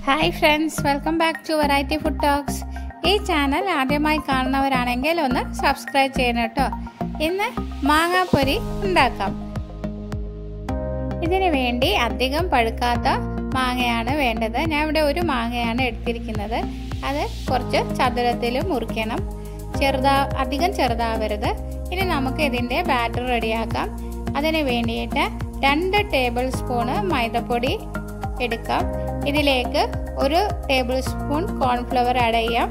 hi friends welcome back to variety food talks ഈ channel ആദ്യമായി കാണുന്നവരാണെങ്കിൽ ഒന്ന് സബ്സ്ക്രൈബ് ചെയ്യണം കേട്ടോ ഇന്ന് മാങ്ങാപ്പൊരി ഉണ്ടാക്കാം ഇതിനു വേണ്ടി അധികം പഴുക്കാത്ത മാങ്ങയാണ് വേണ്ടത് ഞാൻ ഇവിടെ ഒരു മാങ്ങയാണ് എടുത്തിരിക്കുന്നത് അത് കുറച്ച് ചതുരത്തിൽ മുറിക്കണം ചെറുതാ അധികം ചെറുതാവരുത് ഇനി നമുക്ക് ഇതിൻ്റെ ബാറ്റർ റെഡിയാക്കാം അതിന് വേണ്ടിയിട്ട് രണ്ട് ടേബിൾ സ്പൂണ് മൈദപ്പൊടി എടുക്കാം ഇതിലേക്ക് ഒരു ടേബിൾ സ്പൂൺ കോൺഫ്ലവർ ആഡ് ചെയ്യാം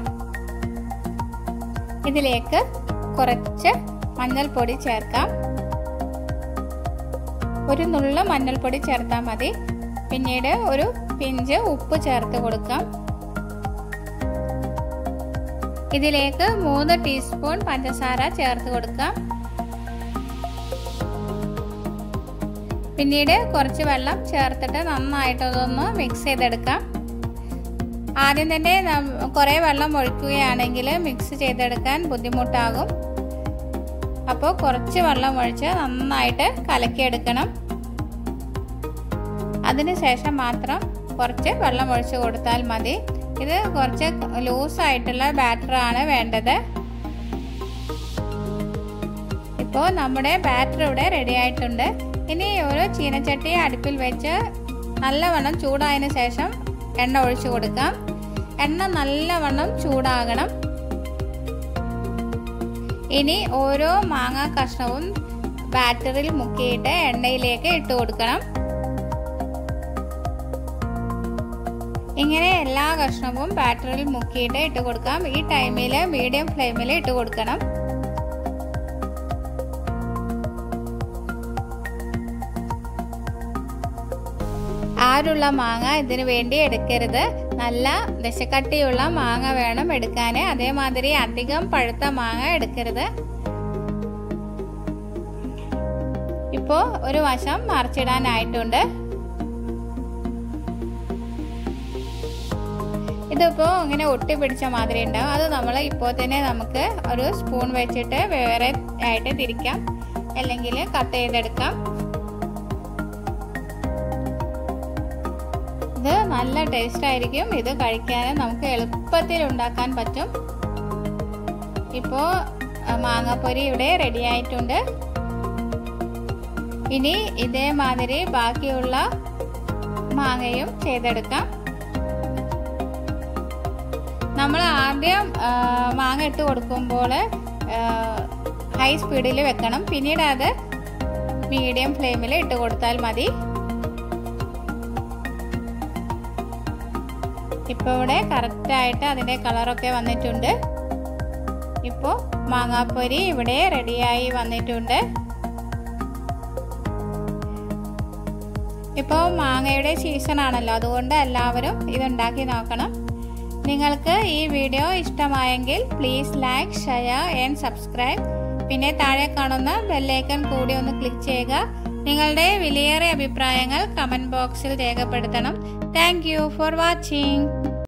ഇതിലേക്ക് കുറച്ച് മഞ്ഞൾപ്പൊടി ചേർക്കാം ഒരു നുള്ള മഞ്ഞൾപ്പൊടി ചേർത്താൽ മതി പിന്നീട് ഒരു പിഞ്ച് ഉപ്പ് ചേർത്ത് കൊടുക്കാം ഇതിലേക്ക് മൂന്ന് ടീസ്പൂൺ പഞ്ചസാര ചേർത്ത് കൊടുക്കാം പിന്നീട് കുറച്ച് വെള്ളം ചേർത്തിട്ട് നന്നായിട്ട് അതൊന്ന് മിക്സ് ചെയ്തെടുക്കാം ആദ്യം തന്നെ കുറേ വെള്ളം ഒഴിക്കുകയാണെങ്കിൽ മിക്സ് ചെയ്തെടുക്കാൻ ബുദ്ധിമുട്ടാകും അപ്പോൾ കുറച്ച് വെള്ളം ഒഴിച്ച് നന്നായിട്ട് കലക്കിയെടുക്കണം അതിനുശേഷം മാത്രം കുറച്ച് വെള്ളം ഒഴിച്ച് കൊടുത്താൽ മതി ഇത് കുറച്ച് ലൂസായിട്ടുള്ള ബാറ്ററാണ് വേണ്ടത് ഇപ്പോൾ നമ്മുടെ ബാറ്റർ ഇവിടെ റെഡി ആയിട്ടുണ്ട് ഇനി ഒരു ചീനച്ചട്ടി അടുപ്പിൽ വെച്ച് നല്ലവണ്ണം ചൂടായതിനു ശേഷം എണ്ണ ഒഴിച്ചു കൊടുക്കാം എണ്ണ നല്ലവണ്ണം ചൂടാകണം ഇനി ഓരോ മാങ്ങ കഷ്ണവും ബാറ്ററിൽ മുക്കിയിട്ട് എണ്ണയിലേക്ക് ഇട്ട് കൊടുക്കണം ഇങ്ങനെ എല്ലാ കഷ്ണവും ബാറ്ററിൽ മുക്കിയിട്ട് ഇട്ട് കൊടുക്കാം ഈ ടൈമിൽ മീഡിയം ഫ്ലെയിമിൽ ഇട്ട് കൊടുക്കണം ആരുള്ള മാങ്ങ ഇതിനു വേണ്ടി എടുക്കരുത് നല്ല ദശക്കട്ടിയുള്ള മാങ്ങ വേണം എടുക്കാൻ അതേമാതിരി അധികം പഴുത്ത മാങ്ങ എടുക്കരുത് ഇപ്പോൾ ഒരു വശം മറിച്ചിടാനായിട്ടുണ്ട് ഇതിപ്പോൾ ഇങ്ങനെ ഒട്ടി പിടിച്ച മാതിരി ഉണ്ടാവും അത് നമ്മൾ ഇപ്പോൾ തന്നെ നമുക്ക് ഒരു സ്പൂൺ വെച്ചിട്ട് വേറെ ആയിട്ട് തിരിക്കാം അല്ലെങ്കിൽ കട്ട് ചെയ്തെടുക്കാം ഇത് നല്ല ടേസ്റ്റ് ആയിരിക്കും ഇത് കഴിക്കാൻ നമുക്ക് എളുപ്പത്തിൽ ഉണ്ടാക്കാൻ പറ്റും ഇപ്പോൾ മാങ്ങാപ്പൊരി ഇവിടെ റെഡി ആയിട്ടുണ്ട് ഇനി ഇതേമാതിരി ബാക്കിയുള്ള മാങ്ങയും ചെയ്തെടുക്കാം നമ്മൾ ആദ്യം മാങ്ങ ഇട്ട് കൊടുക്കുമ്പോൾ ഹൈ സ്പീഡിൽ വെക്കണം പിന്നീട് അത് മീഡിയം ഫ്ലെയിമിൽ ഇട്ട് കൊടുത്താൽ മതി ഇപ്പോൾ ഇവിടെ കറക്റ്റായിട്ട് അതിൻ്റെ കളറൊക്കെ വന്നിട്ടുണ്ട് ഇപ്പോൾ മാങ്ങാപ്പൊരി ഇവിടെ റെഡിയായി വന്നിട്ടുണ്ട് ഇപ്പോൾ മാങ്ങയുടെ സീസൺ ആണല്ലോ അതുകൊണ്ട് എല്ലാവരും ഇതുണ്ടാക്കി നോക്കണം നിങ്ങൾക്ക് ഈ വീഡിയോ ഇഷ്ടമായെങ്കിൽ please like share and subscribe പിന്നെ താഴെ കാണുന്ന ബെല്ലൈക്കൺ കൂടി ഒന്ന് ക്ലിക്ക് ചെയ്യുക നിങ്ങളുടെ വിലയേറിയ അഭിപ്രായങ്ങൾ കമൻറ്റ് ബോക്സിൽ രേഖപ്പെടുത്തണം താങ്ക് ഫോർ വാച്ചിങ്